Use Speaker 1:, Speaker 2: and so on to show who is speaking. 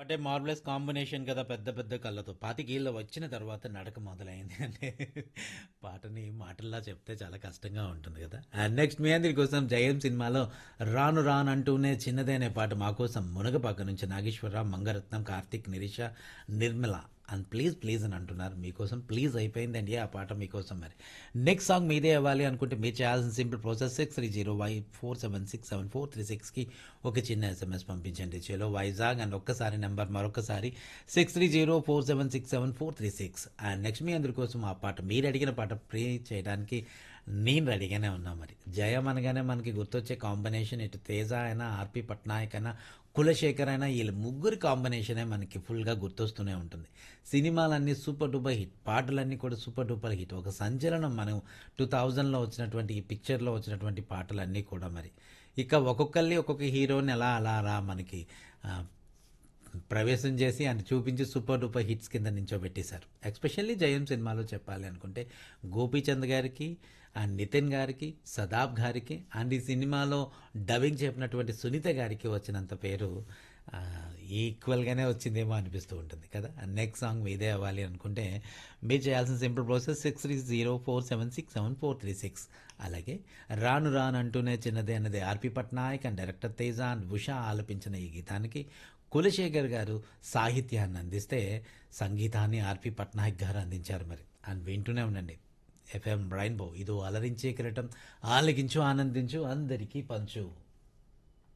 Speaker 1: అంటే marvellous combination కదా పెద్ద పెద్ద కళ్ళతో పాతికేళ్ళ వచ్చిన తర్వాత నడక మొదలైంది అంటే పాటని మాటల్లా చెప్తే చాలా కష్టంగా ఉంటుంది కదా అండ్ నెక్స్ట్ మీ అందరి కోసం జయం సినిమాలో రాను రాను అంటూనే చిన్నదే అనే పాట మా కోసం మునగపాక నుంచి Nageswararao Mangaratnam Karthik Nireesha Nirmala and please please అని అంటున్నారు మీకోసం ప్లీజ్ అయిపోయిందండి ఆ పాట మీకోసం మరి నెక్స్ట్ సాంగ్ మీదే ఇవ్వాలి అనుకుంటే మీరు చేయాల్సిన simple process six three zero వై four seven six seven four three సిక్స్కి ఒక చిన్న ఎస్ఎంఎస్ పంపించండి చలో వైజాగ్ అండ్ ఒక్కసారి నెంబర్ మరొకసారి six three zero four seven six seven four three six and next మీ అందరి కోసం ఆ పాట మీరు అడిగిన పాట ప్రే చేయడానికి నేను రెడీగానే ఉన్నా మరి జయం అనగానే మనకి గుర్తొచ్చే కాంబినేషన్ ఇటు తేజ అయినా ఆర్పి పట్నాయక్ అయినా కులశేఖర్ అయినా వీళ్ళ ముగ్గురి కాంబినేషనే మనకి ఫుల్గా గుర్తొస్తూనే ఉంటుంది సినిమాలన్నీ సూపర్ డూపర్ హిట్ పాటలన్నీ కూడా సూపర్ డూపర్ హిట్ ఒక సంచలనం మనం టూ థౌజండ్లో వచ్చినటువంటి ఈ పిక్చర్లో వచ్చినటువంటి పాటలన్నీ కూడా మరి ఇక ఒక్కొక్కరిని ఒక్కొక్క హీరోని అలా అలా అలా మనకి ఆ, ప్రవేశం చేసి ఆయన చూపించి సూపర్ డూపర్ హిట్స్ కింద నించోబెట్టేశారు ఎస్పెషల్లీ జయం సినిమాలో చెప్పాలి అనుకుంటే గోపీచంద్ గారికి అండ్ నితిన్ గారికి సదాబ్ గారికి అండ్ ఈ సినిమాలో డబ్బింగ్ చెప్పినటువంటి సునీత గారికి వచ్చినంత పేరు ఆ, ఈక్వల్గానే వచ్చిందేమో అనిపిస్తూ ఉంటుంది కదా నెక్స్ట్ సాంగ్ మీదే అవ్వాలి అనుకుంటే మీరు చేయాల్సిన simple process six three zero four seven six seven four three six అలాగే రాను రాను అంటూనే చిన్నదే అన్నది RP Patnaik and director Teja and Usha ఆలపించిన ఈ గీతానికి కులశేఖర్ గారు సాహిత్యాన్ని అందిస్తే సంగీతాన్ని ఆర్పి పట్నాయక్ గారు అందించారు మరి అండ్ వింటూనే ఉండండి ఎఫ్ఎం బ్రైన్బో ఇదో అలరించే కిరటం ఆలగించు ఆనందించు అందరికీ పంచు